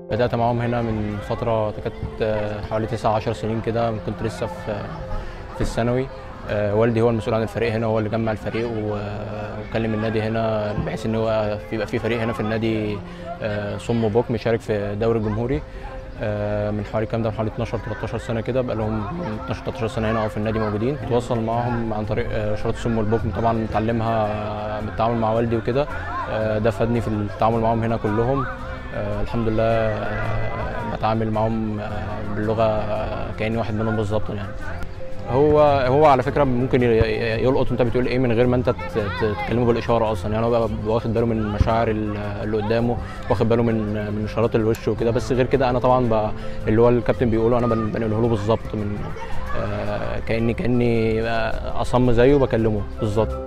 بدأت معاهم هنا من فترة كانت حوالي 9 10 سنين كده كنت لسه في في الثانوي آه، والدي هو المسؤول عن الفريق هنا هو اللي جمع الفريق و- وكلم النادي هنا بحيث ان هو في- يبقى في فريق هنا في النادي آه، صم وبوك مشارك في الدوري الجمهوري آه، من حوالي كام ده من حوالي 12 13 سنه كده بقى لهم 12 13 سنه هنا أهو في النادي موجودين بتواصل معاهم عن طريق آه، شرط الصم والبوك طبعا متعلمها بالتعامل مع والدي وكده آه، ده فادني في التعامل معاهم هنا كلهم آه، الحمد لله آه، بتعامل معاهم آه، باللغه آه، كاني واحد منهم بالظبط يعني هو هو على فكره ممكن ي- ي- يلقط انت بتقول ايه من غير ما انت ت- ت- تكلمه بالاشاره اصلا يعني هو بقى واخد باله من مشاعر ال- اللي قدامه واخد باله من من اشارات الوش وكده بس غير كده انا طبعا بقى اللي هو الكابتن بيقوله انا بن- بنقله له بالظبط من آه، كاني كاني بقى اصم زيه بكلمه بالظبط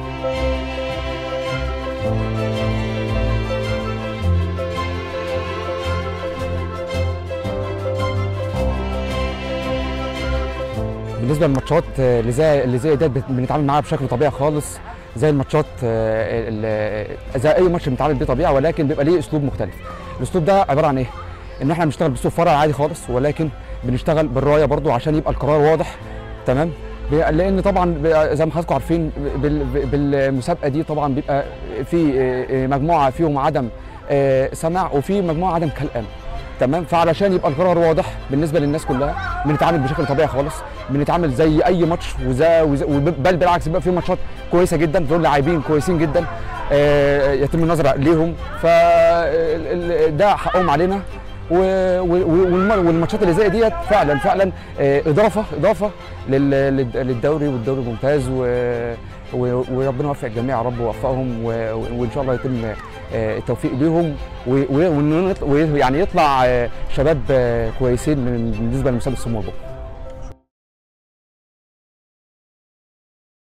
بالنسبه للماتشات آه، اللي زي اللي زي ده بت- بنتعامل معاها بشكل طبيعي خالص زي الماتشات آه، ال- زي اي ماتش بنتعامل بيه طبيعي ولكن بيبقى ليه اسلوب مختلف الاسلوب ده عباره عن ايه ان احنا بنشتغل باسلوب فرع عادي خالص ولكن بنشتغل بالرايه برضو عشان يبقى القرار واضح تمام ب- لان طبعا ب- زي ما حضراتكم عارفين بال- بالمسابقه دي طبعا بيبقى في آه، آه، مجموعه فيهم عدم آه، سمع وفي مجموعه عدم كلام تمام فعلشان يبقى القرار واضح بالنسبه للناس كلها بنتعامل بشكل طبيعي خالص بنتعامل زي اي ماتش وزي وزي وب- بل بالعكس بيبقى في ماتشات كويسه جدا دول لاعبين كويسين جدا آه، يتم النظر ليهم فده حقهم علينا و- و- والم- والماتشات اللي زي ديت فعلا فعلا آه، اضافه اضافه لل- للد- للدوري والدوري الممتاز و- و- وربنا يوفق الجميع يا رب ويوفقهم و- و- وان شاء الله يتم آه، التوفيق ليهم و- و- وإنه يطلع- ويعني يطلع آه، شباب آه، كويسين من- بالنسبه لمسابقه الصم والبكر